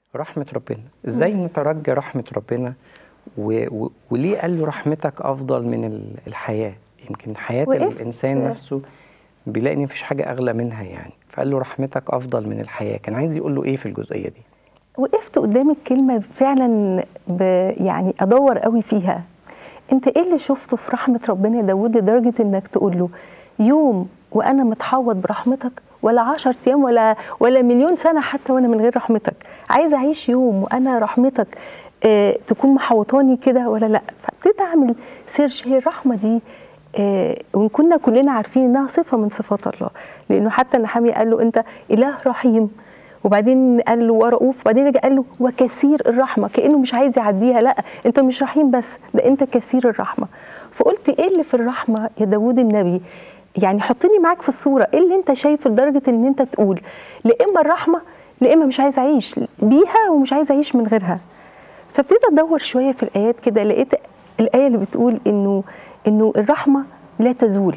رحمة ربنا ازاي نترجى رحمة ربنا و... و... وليه قال له رحمتك افضل من ال- الحياة يمكن حياة وقفت- الانسان نفسه بيلاقي ان مفيش حاجة اغلى منها يعني فقال له رحمتك افضل من الحياة كان عايز يقول له ايه في الجزئية دي وقفت قدام الكلمة فعلا ب يعني أدور قوي فيها أنت إيه اللي شفته في رحمة ربنا يا داود لدرجة إنك تقول له يوم وأنا متحوط برحمتك ولا عشر أيام ولا ولا مليون سنة حتى وأنا من غير رحمتك عايزة أعيش يوم وأنا رحمتك آه تكون محوطاني كده ولا لا فابتديت أعمل سيرش هي الرحمة دي آه وإن كنا كلنا عارفين إنها صفة من صفات الله لأنه حتى نحامي قال له أنت إله رحيم وبعدين قال له ورؤوف وبعدين رجع قال له وكثير الرحمه كانه مش عايز يعديها لا انت مش رحيم بس ده انت كثير الرحمه فقلت ايه اللي في الرحمه يا داوود النبي يعني حطني معاك في الصوره ايه اللي انت شايفه لدرجه ان انت تقول لا اما الرحمه لا اما مش عايز اعيش بيها ومش عايز اعيش من غيرها فابتديت ادور شويه في الايات كده لقيت الايه اللي بتقول انه انه الرحمه لا تزول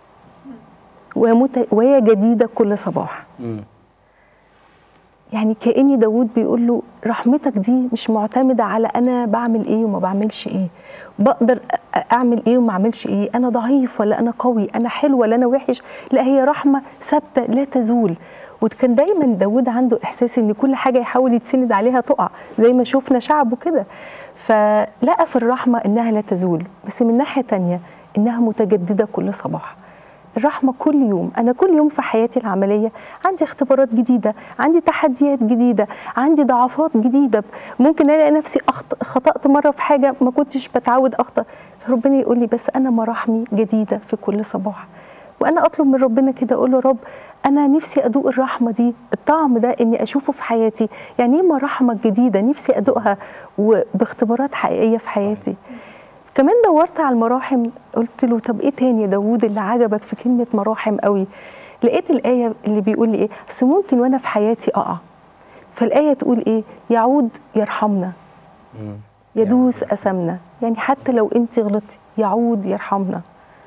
ومت- وهي جديده كل صباح يعني كأني داود بيقول له رحمتك دي مش معتمدة على أنا بعمل إيه وما بعملش إيه بقدر أ- أعمل إيه وما أعملش إيه أنا ضعيف ولا أنا قوي أنا حلو ولا أنا وحش لا هي رحمة ثابتة لا تزول وكان دايما داود عنده إحساس إن كل حاجة يحاول يتسند عليها تقع زي ما شفنا شعبه كده فلقى في الرحمة إنها لا تزول بس من ناحية تانية إنها متجددة كل صباح الرحمة كل يوم أنا كل يوم في حياتي العملية عندي اختبارات جديدة عندي تحديات جديدة عندي ضعفات جديدة ممكن ألاقي نفسي أخط... خطأت مرة في حاجة ما كنتش بتعود أخطأ فربنا يقول لي بس أنا مراحمي جديدة في كل صباح وأنا أطلب من ربنا كده أقول له رب أنا نفسي أدوق الرحمة دي الطعم ده إني أشوفه في حياتي يعني إيه مراحمك جديدة نفسي أدوقها وباختبارات حقيقية في حياتي كمان دورت على المراحم قلت له طب ايه تاني يا داوود اللي عجبك في كلمه مراحم قوي لقيت الايه اللي بيقول لي ايه اصل ممكن وانا في حياتي اقع فالايه تقول ايه يعود يرحمنا يدوس اثمنا يعني حتى لو انت غلطتي يعود يرحمنا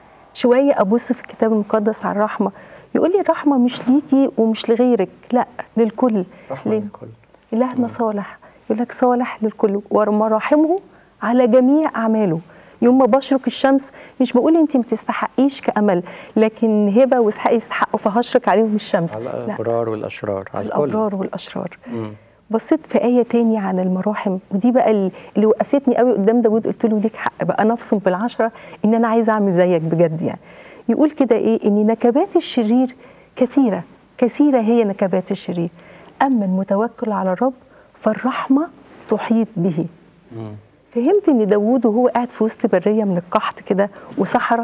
شويه ابص في الكتاب المقدس على الرحمه يقول لي الرحمه مش ليكي ومش لغيرك لا للكل رحمة ليه؟ للكل إلهنا صالح يقول لك صالح للكل ومراحمه على جميع أعماله يوم ما بشرق الشمس مش بقول انت ما تستحقيش كأمل لكن هبه واسحاق يستحقوا فهشرق عليهم الشمس على لا الابرار والاشرار على الكل الأبرار والأشرار مم. بصيت في آية تاني عن المراحم ودي بقى ال- اللي وقفتني قوي قدام داود قلت له ليك حق بقى أنا أبصم بالعشرة إن أنا عايزة أعمل زيك بجد يعني يقول كده إيه إن نكبات الشرير كثيرة كثيرة هي نكبات الشرير أما المتوكل على الرب فالرحمة تحيط به مم. فهمت ان داوود وهو قاعد في وسط بريه من القحط كده وصحراء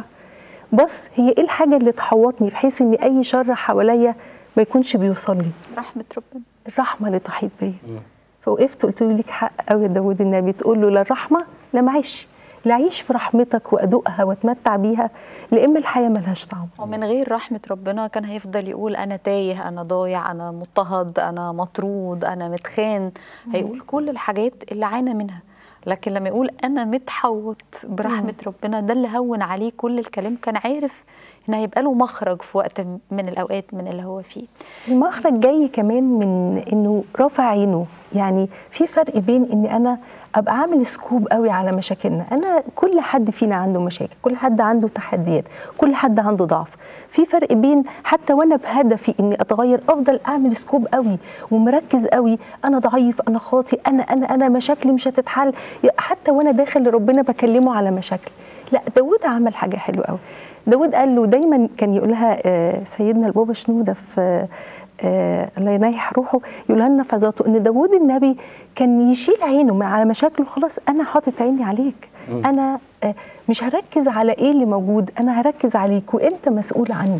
بص هي ايه الحاجه اللي تحوطني بحيث ان اي شر حواليا ما يكونش بيوصل لي رحمة ربنا الرحمه اللي تحيط بيا مم. فوقفت قلت له ليك حق قوي يا داوود النبي تقول له لا الرحمه لا معيش لا اعيش في رحمتك وادوقها واتمتع بيها لا اما الحياه ملهاش طعم ومن غير رحمة ربنا كان هيفضل يقول أنا تايه أنا ضايع أنا مضطهد أنا مطرود أنا متخان هيقول كل الحاجات اللي عانى منها لكن لما يقول أنا متحوط برحمة ربنا ده اللي هون عليه كل الكلام كان عارف إن هيبقى له مخرج في وقت من الأوقات من اللي هو فيه المخرج جاي كمان من انه رافع عينه يعني في فرق بين ان انا ابقى عامل سكوب قوي على مشاكلنا انا كل حد فينا عنده مشاكل كل حد عنده تحديات كل حد عنده ضعف في فرق بين حتى وانا بهدفي اني اتغير افضل اعمل سكوب قوي ومركز قوي انا ضعيف انا خاطئ انا انا انا مشاكلي مش هتتحل حتى وانا داخل لربنا بكلمه على مشاكلي لا داود عمل حاجه حلوه قوي داود قال له دايما كان يقولها آه، سيدنا البابا شنوده في آه، الله ينيح روحه يقولها لنا في ذاته ان داود النبي كان يشيل عينه من على مشاكله خلاص انا حاطط عيني عليك مم. انا آه، مش هركز على ايه اللي موجود انا هركز عليك وانت مسؤول عني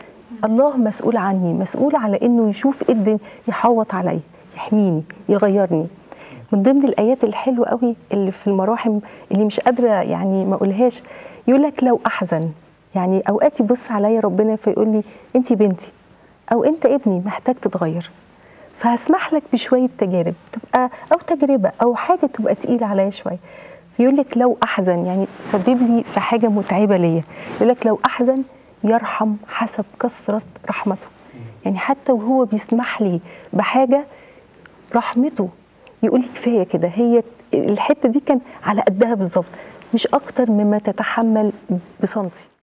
الله مسؤول عني مسؤول على انه يشوف ايه الدنيا يحوط عليا يحميني يغيرني من ضمن الايات الحلوه قوي اللي في المراحم اللي مش قادره يعني ما اقولهاش يقول لك لو احزن يعني اوقات يبص عليا ربنا فيقول لي انت بنتي او انت ابني محتاج تتغير فهسمح لك بشويه تجارب تبقى او تجربه او حاجه تبقى تقيله عليا شويه فيقول لك لو احزن يعني سبب لي في حاجه متعبه ليا يقول لك لو احزن يرحم حسب كثره رحمته يعني حتى وهو بيسمح لي بحاجه رحمته يقول لي كفايه كده هي الحته دي كان على قدها بالظبط مش اكتر مما تتحمل بسنتي